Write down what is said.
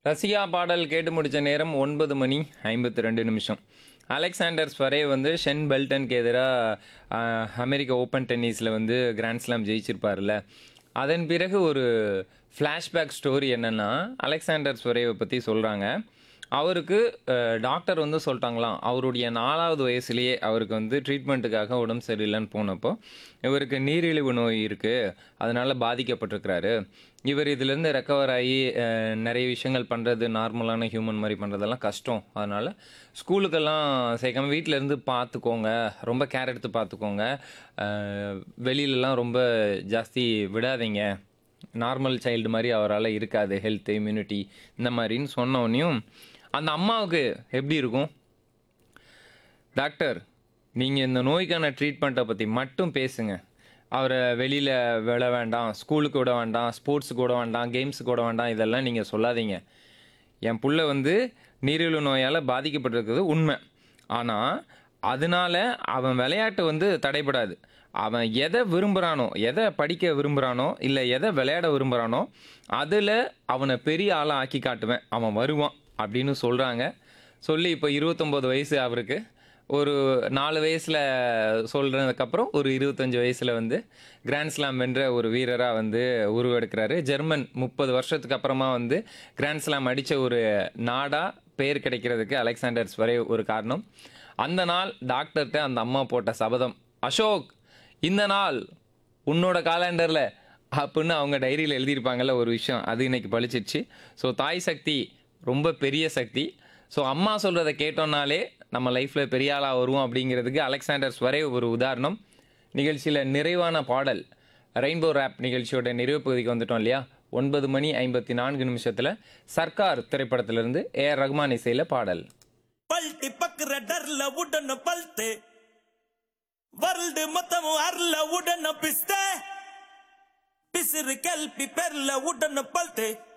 ரசிகா பாடல் கேட்டு முடிச்ச நேரம் ஒன்பது மணி ஐம்பத்தி ரெண்டு நிமிஷம் அலெக்சாண்டர் ஸ்வரே வந்து ஷென் பெல்டனுக்கு எதிராக அமெரிக்க ஓப்பன் டென்னிஸில் வந்து கிராண்ட் ஸ்லாம் ஜெயிச்சிருப்பார்ல அதன் பிறகு ஒரு ஃப்ளாஷ்பேக் ஸ்டோரி என்னென்னா அலெக்சாண்டர் ஸ்வரேவை பற்றி சொல்கிறாங்க அவருக்கு அஹ், டாக்டர் வந்து சொல்லிட்டாங்களாம் அவருடைய நாலாவது வயசுலேயே அவருக்கு வந்து ட்ரீட்மெண்ட்டுக்காக உடம்பு சரியில்லைன்னு போனப்போ இவருக்கு நீரிழிவு நோய் இருக்குது அதனால் பாதிக்கப்பட்டிருக்கிறாரு இவர் இதுலேருந்து ரெக்கவர் ஆகி அஹ், நிறைய விஷயங்கள் பண்ணுறது நார்மலான ஹியூமன் மாதிரி பண்ணுறதெல்லாம் கஷ்டம் அதனால் ஸ்கூலுக்கெல்லாம் சேர்க்காம வீட்டில் இருந்து பார்த்துக்கோங்க ரொம்ப கேர் எடுத்து பார்த்துக்கோங்க அஹ், வெளியிலலாம் ரொம்ப ஜாஸ்தி விடாதீங்க நார்மல் சைல்டு மாதிரி அவரால் இருக்காது ஹெல்த் இம்யூனிட்டி இந்த மாதிரின்னு சொன்னோடனையும் அந்த அம்மாவுக்கு எப்படி இருக்கும் டாக்டர் நீங்கள் இந்த நோய்க்கான ட்ரீட்மெண்ட்டை பற்றி மட்டும் பேசுங்க அவரை வெளியில் விட வேண்டாம் ஸ்கூலுக்கு விட வேண்டாம் ஸ்போர்ட்ஸுக்கு விட வேண்டாம் கேம்ஸுக்கு விட வேண்டாம் இதெல்லாம் நீங்கள் சொல்லாதீங்க என் புள்ள வந்து நீரிழிவு நோயால் பாதிக்கப்பட்டிருக்கிறது உண்மை ஆனால் அதனால அவன் விளையாட்டு வந்து தடைபடாது அவன் எதை விரும்புகிறானோ எதை படிக்க விரும்புகிறானோ இல்லை எதை விளையாட விரும்புகிறானோ அதில் அவனை பெரிய ஆளாக ஆக்கி காட்டுவேன் அவன் வருவான் அப்படின்னு சொல்கிறாங்க சொல்லி இப்போ இருபத்தொம்போது வயசு அவருக்கு ஒரு நாலு வயசில் சொல்கிறதுக்கப்புறம் ஒரு இருபத்தஞ்சு வயசில் வந்து கிராண்ட் ஸ்லாம் வென்ற ஒரு வீரராக வந்து உருவெடுக்கிறாரு ஜெர்மன் முப்பது வருஷத்துக்கு அப்புறமா வந்து கிராண்ட் ஸ்லாம் அடித்த ஒரு நாடாக பெயர் கிடைக்கிறதுக்கு அலெக்சாண்டர் ஸ்வரே ஒரு காரணம் அந்த நாள் டாக்டர்கிட்ட அந்த அம்மா போட்ட சபதம் அசோக் இந்த நாள் உன்னோட காலண்டரில் அப்படின்னு அவங்க டைரியில் எழுதியிருப்பாங்கல்ல ஒரு விஷயம் அது இன்னைக்கு பழிச்சிருச்சு ஸோ தாய் சக்தி ரொம்ப பெரிய சக்தி ஸோ அம்மா சொல்கிறத கேட்டோம்னாலே நம்ம லைஃப்பில் பெரிய ஆளாக வருவோம் அப்படிங்கிறதுக்கு அலெக்சாண்டர் ஸ்வரே ஒரு உதாரணம் நிகழ்ச்சியில் நிறைவான பாடல் ரெயின்போ ரேப் நிகழ்ச்சியோட நிறைவு பகுதிக்கு வந்துட்டோம் இல்லையா ஒன்பது மணி ஐம்பத்தி நான்கு நிமிஷத்தில் சர்க்கார் திரைப்படத்திலிருந்து ஏ ஆர் ரஹ்மான் இசையில் பாடல் பல்ட்டி பக்குற டர்ல உடன பல்த்து வருல்டு மொத்தமும் அர்ல உடன பிஸ்த பிசிறு கல்பி பெர்ல உடன பல்த்து